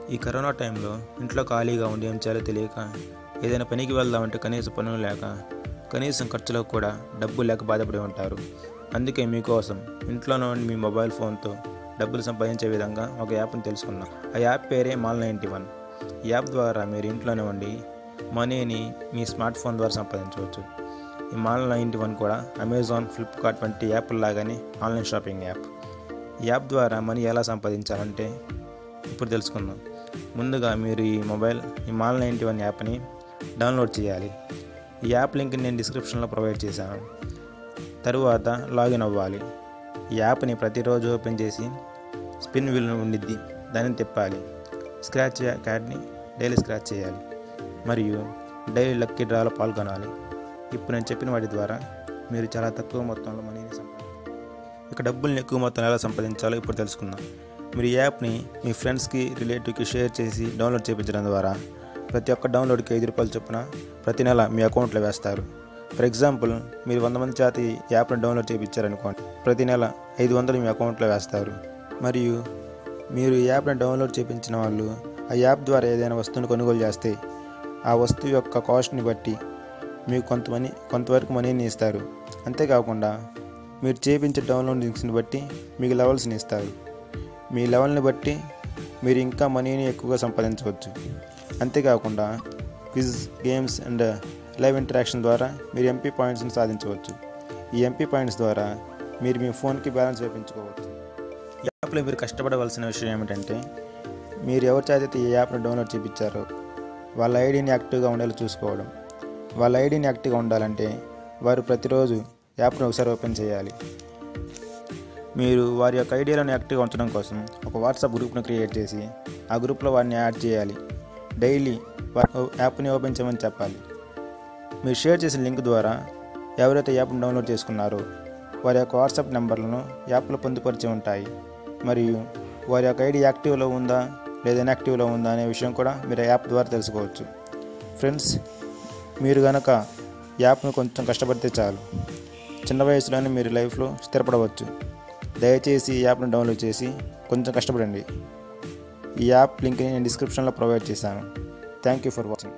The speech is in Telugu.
ఈ కరోనా టైంలో ఇంట్లో ఖాళీగా ఉండి ఏం చేయాలో తెలియక ఏదైనా పనికి వెళ్దామంటే కనీస పనులు లేక కనీసం ఖర్చులకు కూడా డబ్బు లేక బాధపడి ఉంటారు అందుకే మీకోసం ఇంట్లోనే ఉండి మీ మొబైల్ ఫోన్తో డబ్బులు సంపాదించే విధంగా ఒక యాప్ని తెలుసుకున్నాం ఆ యాప్ పేరే మాల్ నైంటీ వన్ ఈ యాప్ ద్వారా మీరు ఇంట్లోనే ఉండి మనీని మీ స్మార్ట్ ఫోన్ ద్వారా సంపాదించవచ్చు ఈ మాల్ నైంటీ వన్ కూడా అమెజాన్ ఫ్లిప్కార్ట్ వంటి యాప్ల లాగానే ఆన్లైన్ షాపింగ్ యాప్ ఈ యాప్ ద్వారా మనీ ఎలా సంపాదించాలంటే ఇప్పుడు తెలుసుకుందాం ముందుగా మీరు ఈ మొబైల్ ఈ మాల్ నైంటీ వన్ యాప్ని డౌన్లోడ్ చేయాలి ఈ యాప్ లింక్ నేను డిస్క్రిప్షన్లో ప్రొవైడ్ చేశాను తరువాత లాగిన్ అవ్వాలి ఈ యాప్ని ప్రతిరోజు ఓపెన్ చేసి స్పిన్ వీల్ ఉండిద్ది దాన్ని తిప్పాలి స్క్రాచ్ కార్డ్ని డైలీ స్క్రాచ్ చేయాలి మరియు డైలీ లక్కీ డ్రాలో పాల్గొనాలి ఇప్పుడు నేను చెప్పిన వాటి ద్వారా మీరు చాలా తక్కువ మొత్తంలో మనీని సంపాదించాలి ఇక డబ్బుల్ని ఎక్కువ మొత్తంలో ఎలా సంపాదించాలో ఇప్పుడు తెలుసుకుందాం మీరు ఈ యాప్ని మీ ఫ్రెండ్స్కి రిలేటివ్కి షేర్ చేసి డౌన్లోడ్ చేయించడం ద్వారా ప్రతి ఒక్క డౌన్లోడ్కి ఐదు రూపాయలు చొప్పున ప్రతి నెల మీ అకౌంట్లో వేస్తారు ఫర్ ఎగ్జాంపుల్ మీరు వంద మంది చేత ఈ యాప్ని డౌన్లోడ్ చేయించారనుకోండి ప్రతి నెల ఐదు వందలు మీ అకౌంట్లో వేస్తారు మరియు మీరు ఈ యాప్ని డౌన్లోడ్ చేయించిన వాళ్ళు ఆ యాప్ ద్వారా ఏదైనా వస్తువుని కొనుగోలు చేస్తే ఆ వస్తువు యొక్క కాస్ట్ని బట్టి మీకు కొంత మనీ కొంతవరకు మనీని ఇస్తారు అంతేకాకుండా మీరు చేయించే డౌన్లోడ్ లింక్స్ని బట్టి మీకు లెవెల్స్ని ఇస్తారు మీ లెవెల్ని బట్టి మీరు ఇంకా మనీని ఎక్కువగా సంపాదించవచ్చు అంతేకాకుండా quiz games and live interaction ద్వారా మీరు ఎంపీ పాయింట్స్ని సాధించవచ్చు ఈ ఎంపీ పాయింట్స్ ద్వారా మీరు మీ ఫోన్కి బ్యాలెన్స్ వేయించుకోవచ్చు ఈ యాప్లో మీరు కష్టపడవలసిన విషయం ఏమిటంటే మీరు ఎవరి చేత ఈ యాప్ను డౌన్లోడ్ చేయించారో వాళ్ళ ఐడిని యాక్టివ్గా ఉండేలా చూసుకోవడం వాళ్ళ ఐడిని యాక్టివ్గా ఉండాలంటే వారు ప్రతిరోజు యాప్ను ఒకసారి ఓపెన్ చేయాలి మీరు వారి యొక్క ఐడియాలను యాక్టివ్గా ఉంచడం కోసం ఒక వాట్సాప్ గ్రూప్ను క్రియేట్ చేసి ఆ గ్రూప్లో వారిని యాడ్ చేయాలి డైలీ యాప్ని ఓపెన్ చేయమని చెప్పాలి మీరు షేర్ చేసిన లింక్ ద్వారా ఎవరైతే యాప్ను డౌన్లోడ్ చేసుకున్నారో వారి యొక్క వాట్సాప్ నెంబర్లను యాప్లో పొందుపరిచి ఉంటాయి మరియు వారి యొక్క ఐడి యాక్టివ్లో ఉందా లేదా ఇన్యాక్టివ్లో ఉందా అనే విషయం కూడా మీరు ఆ యాప్ ద్వారా తెలుసుకోవచ్చు ఫ్రెండ్స్ మీరు కనుక యాప్ను కొంచెం కష్టపడితే చాలు చిన్న వయసులోనే మీరు లైఫ్లో స్థిరపడవచ్చు దయచేసి ఈ యాప్ను డౌన్లోడ్ చేసి కొంచెం కష్టపడండి ఈ యాప్ లింక్ని నేను డిస్క్రిప్షన్లో ప్రొవైడ్ చేశాను థ్యాంక్ యూ ఫర్ వాచింగ్